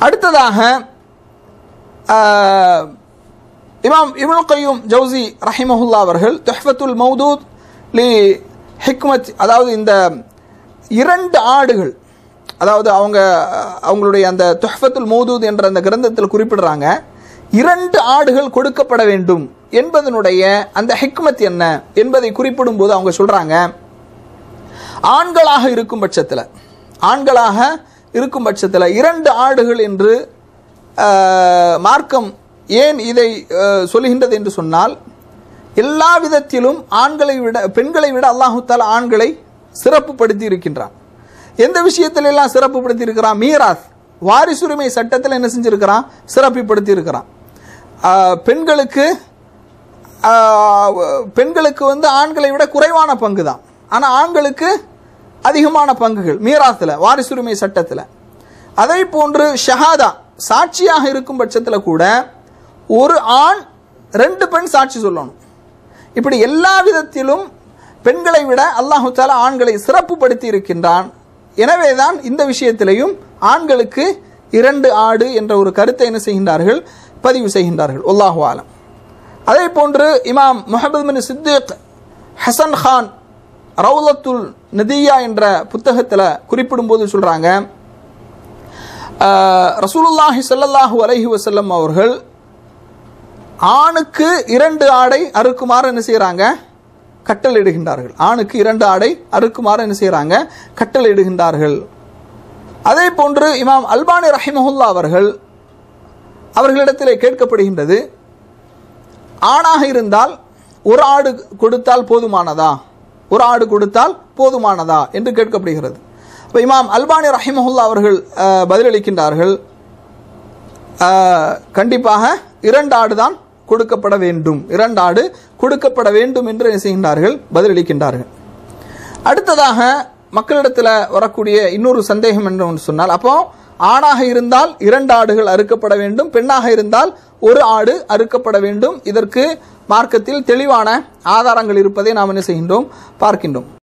அடுத்ததாக ஆஹ், இமாம் இப்னு கையூம் ஜவுசி ரஹிமஹுல்லா அவர்கள் துஹ்ஃபத்துல் மௌதூத் லி ஹிக்மத் அதாவது இந்த இரண்டு ஆடுகள் அதாவது அவங்க அவங்களுடைய அந்த துஹ்ஃபத்துல் மௌதூத் என்ற அந்த கிரந்தத்தில் குறிப்பிடுறாங்க இரண்டு ஆடுகள் கொடுக்கப்பட வேண்டும் என்பதனுடைய அந்த ஹிக்மத் என்ன என்பதை குறிப்பிடும்போது அவங்க சொல்றாங்க ஆண்களாக இருக்கும் பட்சத்தில் ஆண்களாக இருக்கும் பட்சத்தில் இரண்டு ஆடுகள் என்று ஆஹ், மார்க்கம் ஏன் இதை ஆஹ், சொல்லுகின்றது என்று சொன்னால் எல்லா விதத்திலும் ஆண்களை விட பெண்களை விட அல்லாஹு தாலா ஆண்களை சிறப்புப்படுத்தி இருக்கின்றான் எந்த விஷயத்துல எல்லாம் சிறப்புப்படுத்தி இருக்கிறான் மீராஸ் வாரிசுரிமை சட்டத்தில் என்ன செஞ்சிருக்கிறான் சிறப்புப்படுத்தி இருக்கிறான் ஆஹ், பெண்களுக்கு ஆஹ், பெண்களுக்கு வந்து ஆண்களை விட குறைவான பங்கு தான் ஆனால் ஆண்களுக்கு அதிகமான பங்குகள் மீராத்தில் வாரிசுரிமை சட்டத்தில் அதே போன்று ஷஹாதா சாட்சியாக இருக்கும் பட்சத்தில் கூட ஒரு ஆண் ரெண்டு பெண் சாட்சி சொல்லணும் இப்படி எல்லா விதத்திலும் பெண்களை விட அல்லாஹு தாலா ஆண்களை சிறப்புப்படுத்தி இருக்கின்றான் எனவேதான் இந்த விஷயத்திலையும் ஆண்களுக்கு இரண்டு ஆடு என்ற ஒரு கருத்தை என்ன செய்கின்றார்கள் பதிவு செய்கின்றார்கள் அல்லாஹு ஆலம் அதே போன்று இமாம் முஹம்மது பின் சித்திக் ஹசன் கான் ரவுலத்துல் நதியா என்ற புத்தகத்தில் குறிப்பிடும்போது சொல்றாங்க ஆஹ், ரசூலுல்லாஹி ஸல்லல்லாஹு அலைஹி வஸல்லம் அவர்கள் ஆணுக்கு இரண்டு ஆடை அறுக்குமாறு என்ன செய்கிறாங்க கட்டளையிடுகின்றார்கள் ஆணுக்கு இரண்டு ஆடை அறுக்குமாறு என்ன செய்கிறாங்க கட்டளையிடுகின்றார்கள் அதே போன்று இமாம் அல்பானி ரஹிமஹுல்லா அவர்கள் அவர்களிடத்திலே கேட்கப்படுகின்றது ஆணாக இருந்தால் ஒரு ஆடு கொடுத்தால் போதுமானதா ஒரு ஆடு கொடுத்தால் போதுமானதா என்று கேட்கப்படுகிறது அப்ப இமாம் அல்பானி ரஹிமஹுல்லா அவர்கள் அஹ், பதிலளிக்கின்றார்கள் அஹ், கண்டிப்பாக இரண்டு ஆடு தான் கொடுக்கப்பட வேண்டும் இரண்டு ஆடு கொடுக்கப்பட வேண்டும் என்று என்ன செய்கின்றார்கள் பதிலளிக்கின்றார்கள் அடுத்ததாக மக்களிடத்தில் வரக்கூடிய இன்னொரு சந்தேகம் என்று ஒன்று சொன்னால் அப்போ ஆணாக இருந்தால் இரண்டு ஆடுகள் அறுக்கப்பட வேண்டும் பெண்ணாக இருந்தால் ஒரு ஆடு அறுக்கப்பட வேண்டும் இதற்கு மார்க்கத்தில் தெளிவான ஆதாரங்கள் இருப்பதை நாம் என்ன செய்கின்றோம் பார்க்கின்றோம்